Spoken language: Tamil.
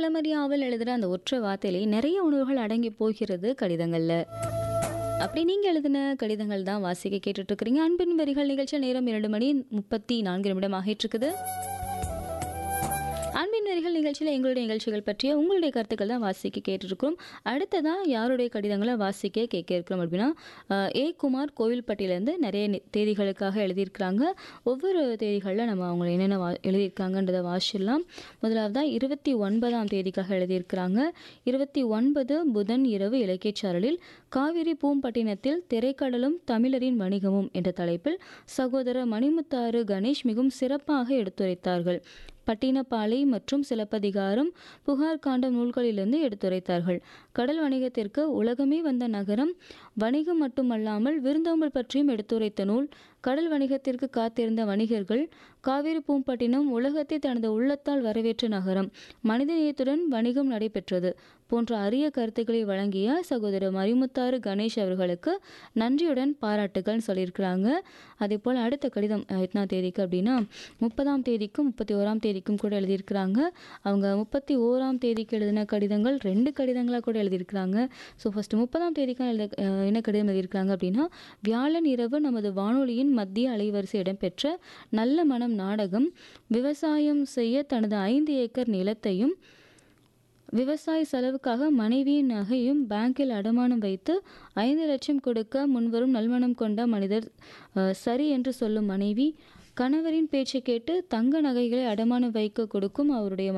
இளமரியாவல் எழுதுகிற அந்த ஒற்றை வார்த்தையிலே நிறைய உணர்வுகள் அடங்கி போகிறது கடிதங்களில் அப்படி நீங்கள் எழுதின கடிதங்கள் தான் வாசிக்க கேட்டுட்டு இருக்கிறீங்க அன்பின் வரிகள் நிகழ்ச்சியில் நேரம் இரண்டு மணி முப்பத்தி நான்கு நிமிடம் ஆகிட்டு இருக்குது அன்பின் வரிகள் நிகழ்ச்சியில் எங்களுடைய நிகழ்ச்சிகள் பற்றிய உங்களுடைய கருத்துக்கள் தான் வாசிக்க கேட்டுருக்கிறோம் அடுத்ததான் யாருடைய கடிதங்களை வாசிக்க கேட்க இருக்கிறோம் அப்படின்னா அஹ், ஏ குமார் கோவில்பட்டியிலேருந்து நிறைய நி- தேதிகளுக்காக எழுதியிருக்கிறாங்க ஒவ்வொரு தேதிகளில் நம்ம அவங்க என்னென்ன வா எழுதியிருக்காங்கன்றதை வாசிடலாம் முதலாவதாக இருபத்தி ஒன்பதாம் தேதிக்காக எழுதியிருக்கிறாங்க இருபத்தி ஒன்பது புதன் இரவு இலக்கியச்சாரலில் காவிரி பூம்பட்டினத்தில் திரைக்கடலும் தமிழரின் வணிகமும் என்ற தலைப்பில் சகோதரர் மணிமுத்தாறு கணேஷ் மிகவும் சிறப்பாக எடுத்துரைத்தார்கள் பட்டினப்பாலை மற்றும் சிலப்பதிகாரம் புகார் காண்டம் நூல்களிலிருந்து எடுத்துரைத்தார்கள் கடல் வணிகத்திற்கு உலகமே வந்த நகரம் வணிகம் மட்டுமல்லாமல் விருந்தோம்பல் பற்றியும் எடுத்துரைத்த நூல் கடல் வணிகத்திற்கு காத்திருந்த வணிகர்கள் காவிரி பூம்பட்டினம் உலகத்தை தனது உள்ளத்தால் வரவேற்ற நகரம் மனிதநேயத்துடன் வணிகம் நடைபெற்றது போன்ற அரிய கருத்துக்களை வழங்கிய சகோதரர் மரிமுத்தாறு கணேஷ் அவர்களுக்கு நன்றியுடன் பாராட்டுகள் சொல்லியிருக்கிறாங்க அதே போல் அடுத்த கடிதம் அஹ், எத்தனாம் தேதிக்கு அப்படின்னா முப்பதாம் தேதிக்கும் முப்பத்தி ஓராம் தேதிக்கும் கூட எழுதியிருக்கிறாங்க அவங்க முப்பத்தி ஓராம் தேதிக்கு எழுதின கடிதங்கள் ரெண்டு கடிதங்களாக கூட எழுதியிருக்கிறாங்க ஸோ ஃபஸ்ட்டு முப்பதாம் தேதிக்கு எழுத அஹ், என்ன கடிதம் எழுதியிருக்கிறாங்க அப்படின்னா வியாழன் இரவு நமது வானொலியின் மத்திய அலைவரிசை இடம்பெற்ற நல்ல மனம் நாடகம் விவசாயம் செய்ய தனது ஐந்து ஏக்கர் நிலத்தையும் விவசாய செலவுக்காக மனைவியின் நகையும் பேங்கில் அடமானம் வைத்து ஐந்து லட்சம் கொடுக்க முன்வரும் நல்மனம் கொண்ட மனிதர் அஹ், சரி என்று சொல்லும் மனைவி கணவரின் பேச்சை கேட்டு தங்க நகைகளை அடமானம் வைக்க கொடுக்கும் அவருடைய